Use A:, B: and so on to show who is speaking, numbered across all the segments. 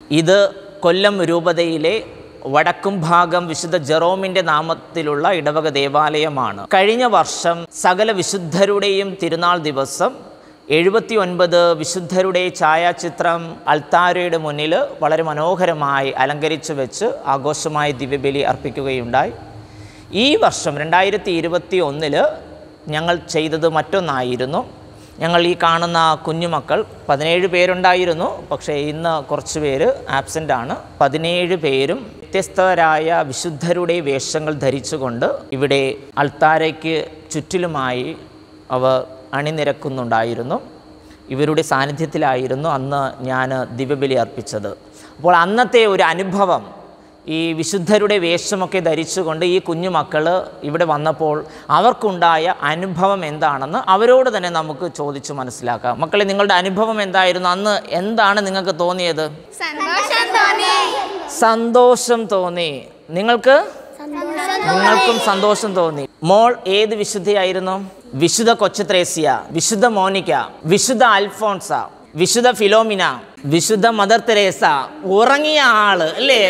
A: ഇത് കൊല്ലം രൂപതയിലെ വടക്കും ഭാഗം വിശുദ്ധ ജെറോമിൻ്റെ നാമത്തിലുള്ള ഇടവക ദേവാലയമാണ് കഴിഞ്ഞ വർഷം സകല വിശുദ്ധരുടെയും തിരുനാൾ ദിവസം എഴുപത്തി ഒൻപത് വിശുദ്ധരുടെ ഛായാചിത്രം അൽത്താരയുടെ മുന്നിൽ വളരെ മനോഹരമായി അലങ്കരിച്ചു വെച്ച് ആഘോഷമായി ദിവ്യബലി അർപ്പിക്കുകയുണ്ടായി ഈ വർഷം രണ്ടായിരത്തി ഇരുപത്തി ഒന്നില് ഞങ്ങൾ ചെയ്തത് മറ്റൊന്നായിരുന്നു ഞങ്ങൾ ഈ കാണുന്ന കുഞ്ഞുമക്കൾ പതിനേഴ് പേരുണ്ടായിരുന്നു പക്ഷേ ഇന്ന് കുറച്ച് പേര് ആബ്സെൻ്റ് ആണ് പതിനേഴ് പേരും വ്യത്യസ്തരായ വിശുദ്ധരുടെ വേഷങ്ങൾ ധരിച്ചുകൊണ്ട് ഇവിടെ അൾത്താരയ്ക്ക് ചുറ്റിലുമായി അവർ അണിനിരക്കുന്നുണ്ടായിരുന്നു ഇവരുടെ സാന്നിധ്യത്തിലായിരുന്നു അന്ന് ഞാൻ ദിവ്യബലി അർപ്പിച്ചത് അപ്പോൾ അന്നത്തെ ഒരു അനുഭവം ഈ വിശുദ്ധരുടെ വേഷമൊക്കെ ധരിച്ചുകൊണ്ട് ഈ കുഞ്ഞുമക്കൾ ഇവിടെ വന്നപ്പോൾ അവർക്കുണ്ടായ അനുഭവം എന്താണെന്ന് അവരോട് തന്നെ നമുക്ക് ചോദിച്ചു മനസ്സിലാക്കാം മക്കളെ നിങ്ങളുടെ അനുഭവം എന്തായിരുന്നു അന്ന് എന്താണ് നിങ്ങൾക്ക് തോന്നിയത്
B: സന്തോഷം തോന്നി
A: സന്തോഷം തോന്നി നിങ്ങൾക്ക് നിങ്ങൾക്കും സന്തോഷം തോന്നി മോൾ ഏത് വിശുദ്ധയായിരുന്നു വിശുദ്ധ കൊച്ചുത്രേസ്യ വിശുദ്ധ മോനിക്ക വിശുദ്ധ അൽഫോൺസ വിശുദ്ധ ഫിലോമിന വിശുദ്ധ മദർ തെരേസ ഉറങ്ങിയ ആള് അല്ലേ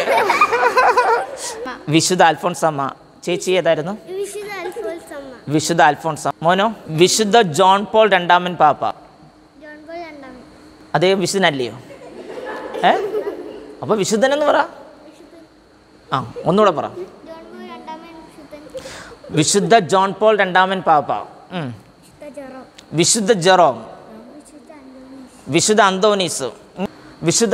A: വിശുദ്ധ അൽഫോൺസമ്മ ചേച്ചി ഏതായിരുന്നു
B: വിശുദ്ധ അൽഫോൽസമ്മ
A: വിശുദ്ധ അൽഫോൺസ മോനോ വിശുദ്ധ ജോൺ പോൾ രണ്ടാമൻ പാപ്പ
B: ജോൺ പോൾ രണ്ടാമൻ
A: അദ്ദേഹം വിശുദ്ധനല്ലയോ ഏ അപ്പൊ വിശുദ്ധനെന്ന് പറ ആ ഒന്നുകൂടെ പറ
B: ജോൺ പോൾ രണ്ടാമൻ വിശുദ്ധൻ
A: വിശുദ്ധ ജോൺ പോൾ രണ്ടാമൻ പാപ്പ ഉം.
B: വിശുദ്ധ ജെറോ
A: വിശുദ്ധ ജെറോം
B: വിശുദ്ധ അന്തോണീസ്
A: വിശുദ്ധ അന്തോനീസ് ഉം. വിശുദ്ധ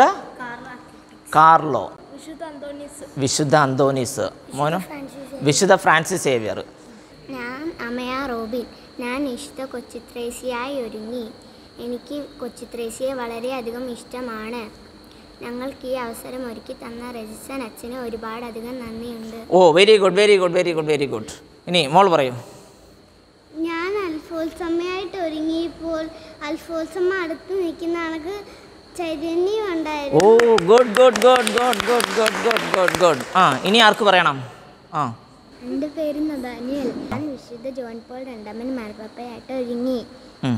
A: കാർലോ
B: വിശുദ്ധ അന്തോണീസ്
A: വിശുദ്ധ അന്തോനീസ് മോനോ
B: ഫ്രാൻസിസ്
A: വിശുദ്ധ ഫ്രാൻസിസ് സേവിയർ
B: ഞാൻ അമയ റോബിൻ ഞാൻ വിശുദ്ധ കൊച്ചിത്രേസിയായി ഒരുങ്ങി എനിക്ക് കൊച്ചിത്രേസിയെ വളരെയധികം ഇഷ്ടമാണ് ഞങ്ങൾക്ക് ഈ അവസരം ഒരുക്കി തന്ന രജിസൻ അച്ഛന് ഒരുപാടധികം നന്ദിയുണ്ട്
A: oh very good very good very good very good ഇനി മോൾ പറയൂ
B: ഞാൻ അൽഫോൽസമ്മയായിട്ട് ഒരുങ്ങിയപ്പോൾ അൽഫോൽസമ്മ അടുത്ത് നിൽക്കുന്ന ആൾക്ക് ചൈതന്യം
A: ഓ
B: ഉണ്ടായിരുന്നു
A: good good good good good good good good good ആ ഇനി ആർക്ക് പറയണം ആ
B: എൻ്റെ പേര് നദാനിയൽ ഞാൻ വിശുദ്ധ ജോൺ പോൾ രണ്ടാമൻ മാർപ്പാപ്പയായിട്ട് ഒരുങ്ങി
A: ഉം,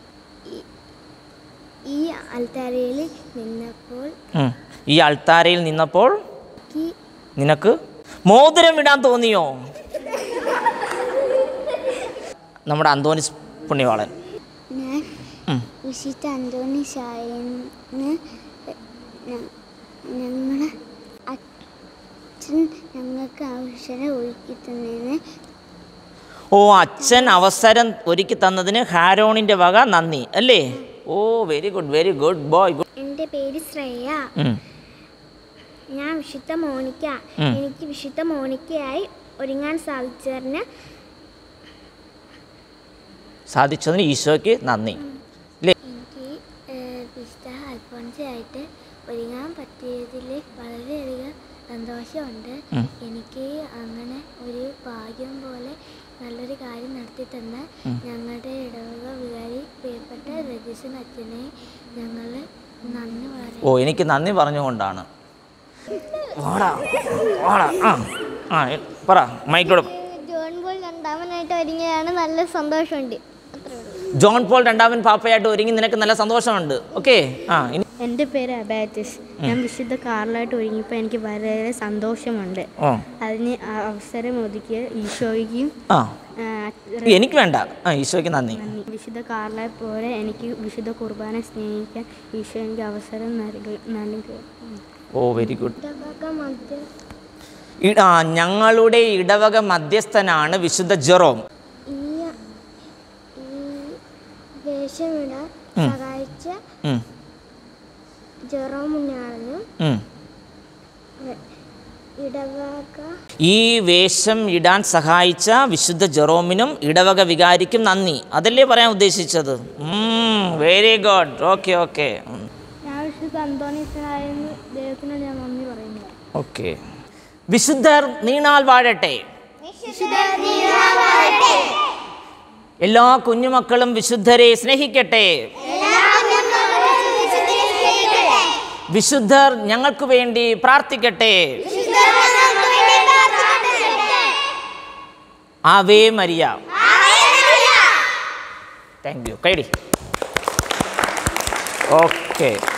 B: ഈ അൽത്താരയിൽ നിന്നപ്പോൾ
A: ഉം. ഈ അൾത്താരയിൽ നിന്നപ്പോൾ
B: എനിക്ക്
A: നിനക്ക് മോതിരം ഇടാൻ തോന്നിയോ നമ്മുടെ അന്തോണിസ് പുണ്യവാളൻ
B: ഞാൻ
A: ഉം.
B: വിശുദ്ധ അന്തോണി ഷായന്ന് ഞങ്ങളെ അച്ഛൻ ഞങ്ങൾക്ക് അവസരം ഒരുക്കി തന്നതിന്
A: ഓ അച്ഛൻ അവസരം ഒരുക്കി തന്നതിന് ഹാരോണിൻ്റെ വക നന്ദി അല്ലേ oh very good very good boy good
B: എൻ്റെ പേര് ശ്രേയ ഞാൻ വിശുദ്ധ മോണിക്ക
A: ഉം.
B: എനിക്ക് വിശുദ്ധ മോണിക്കയായി ഒരുങ്ങാൻ സാധിച്ചതിന്
A: സാധിച്ചതിന് ഈശോയ്ക്ക് നന്ദി അല്ലേ
B: എനിക്ക് ഏഹ്, വിശുദ്ധ അൽഫോൻസയായിട്ട് ഒരുങ്ങാൻ പറ്റിയതിൽ വളരെയധികം സന്തോഷമുണ്ട്
A: ഉം.
B: എനിക്ക് അങ്ങനെ ഒരു ഭാഗ്യം പോലെ നല്ലൊരു കാര്യം നടത്തി തന്ന ഞങ്ങളുടെ ഇടവക വികാരി പ്രിയപ്പെട്ട രജീശൻ അച്ഛനെ ഞങ്ങൾ നന്ദി പറയും
A: ഓ എനിക്ക് നന്ദി പറഞ്ഞുകൊണ്ടാണ് വാടാ വാടാ ആ ആ പറ മൈക്കോട്
B: ജോൺ പോൾ രണ്ടാമനായിട്ട് ഒരുങ്ങിയാണ് നല്ല സന്തോഷമുണ്ട് അത്രേ ഉള്ളൂ
A: ജോൺ പോൾ രണ്ടാമൻ പാപ്പയായിട്ട് ഒരുങ്ങി നിനക്ക് നല്ല സന്തോഷമുണ്ട് ഓക്കെ ആ ഇനി
C: എൻ്റെ പേര് അബാറ്റിസ് ഞാൻ വിശുദ്ധ കാറിലായിട്ട് ഒരുങ്ങിയപ്പോൾ എനിക്ക് വളരെ സന്തോഷമുണ്ട്
A: ഓ
C: അതിന് ആ അവസരം ഒതുക്കിയ ഈശോയ്ക്കും
A: ആ
C: ആ,
A: എനിക്ക് വേണ്ട ആ ഈശോയ്ക്ക് നന്ദി
C: നന്ദി വിശുദ്ധ കാറിലെ പോലെ എനിക്ക് വിശുദ്ധ കുർബാന സ്നേഹിക്കാൻ ഈശോ എനിക്ക് അവസരം നൽകി നൽകി
A: ഓ വെരി ഗുഡ്
B: ഇടവക മധ്യ
A: ഇ- ആ ഞങ്ങളുടെ ഇടവക മധ്യസ്ഥനാണ് വിശുദ്ധ ജെറോം
B: ഈ ഈ വേഷമിടാൻ
A: ഉം.
B: സഹായിച്ച
A: ഉം,
B: ജെറോമുന്നാളിനും
A: ഉം.
B: ഇടവക
A: ഈ വേഷം ഇടാൻ സഹായിച്ച വിശുദ്ധ ജെറോമിനും ഇടവക വികാരിക്കും നന്ദി അതല്ലേ പറയാൻ ഉദ്ദേശിച്ചത് വെരി ഗുഡ് ഓക്കെ ഓക്കെ
C: ഞാൻ വിശുദ്ധ അന്തോണീസനായെന്ന് ദൈവത്തിനോട് ഞാൻ നന്ദി പറയുന്നു
A: ഓക്കെ വിശുദ്ധർ നീണാൽ വാഴട്ടെ എല്ലാ കുഞ്ഞുമക്കളും വിശുദ്ധരെ സ്നേഹിക്കട്ടെ വിശുദ്ധർ ഞങ്ങൾക്ക് വേണ്ടി പ്രാർത്ഥിക്കട്ടെ ആവേ മരിയ താങ്ക് യു കൈഡി ഓക്കെ